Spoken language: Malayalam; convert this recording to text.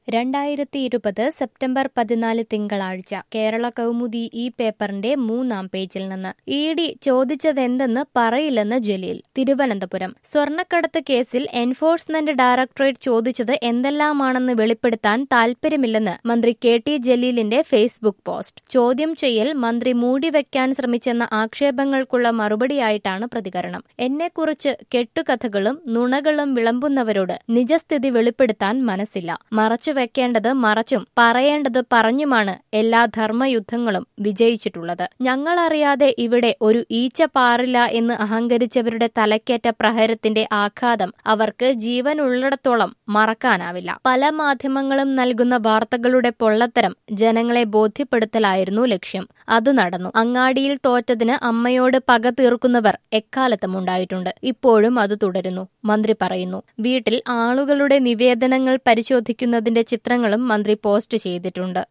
രണ്ടായിരത്തി ഇരുപത് സെപ്റ്റംബർ പതിനാല് തിങ്കളാഴ്ച കേരള കൗമുദി ഈ പേപ്പറിന്റെ മൂന്നാം പേജിൽ നിന്ന് ഇ ഡി ചോദിച്ചതെന്തെന്ന് പറയില്ലെന്ന് ജലീൽ തിരുവനന്തപുരം സ്വർണ്ണക്കടത്ത് കേസിൽ എൻഫോഴ്സ്മെന്റ് ഡയറക്ടറേറ്റ് ചോദിച്ചത് എന്തെല്ലാമാണെന്ന് വെളിപ്പെടുത്താൻ താൽപര്യമില്ലെന്ന് മന്ത്രി കെ ടി ജലീലിന്റെ ഫേസ്ബുക്ക് പോസ്റ്റ് ചോദ്യം ചെയ്യൽ മന്ത്രി മൂടിവെക്കാൻ ശ്രമിച്ചെന്ന ആക്ഷേപങ്ങൾക്കുള്ള മറുപടിയായിട്ടാണ് പ്രതികരണം എന്നെക്കുറിച്ച് കെട്ടുകഥകളും നുണകളും വിളമ്പുന്നവരോട് നിജസ്ഥിതി വെളിപ്പെടുത്താൻ മനസ്സില്ല മറച്ചു വെക്കേണ്ടത് മറച്ചും പറയേണ്ടത് പറഞ്ഞുമാണ് എല്ലാ ധർമ്മയുദ്ധങ്ങളും വിജയിച്ചിട്ടുള്ളത് ഞങ്ങളറിയാതെ ഇവിടെ ഒരു ഈച്ച പാറില്ല എന്ന് അഹങ്കരിച്ചവരുടെ തലക്കേറ്റ പ്രഹരത്തിന്റെ ആഘാതം അവർക്ക് ജീവനുള്ളിടത്തോളം മറക്കാനാവില്ല പല മാധ്യമങ്ങളും നൽകുന്ന വാർത്തകളുടെ പൊള്ളത്തരം ജനങ്ങളെ ബോധ്യപ്പെടുത്തലായിരുന്നു ലക്ഷ്യം അതു നടന്നു അങ്ങാടിയിൽ തോറ്റതിന് അമ്മയോട് പക തീർക്കുന്നവർ എക്കാലത്തും ഉണ്ടായിട്ടുണ്ട് ഇപ്പോഴും അത് തുടരുന്നു മന്ത്രി പറയുന്നു വീട്ടിൽ ആളുകളുടെ നിവേദനങ്ങൾ പരിശോധിക്കുന്നതിന്റെ ചിത്രങ്ങളും മന്ത്രി പോസ്റ്റ് ചെയ്തിട്ടുണ്ട്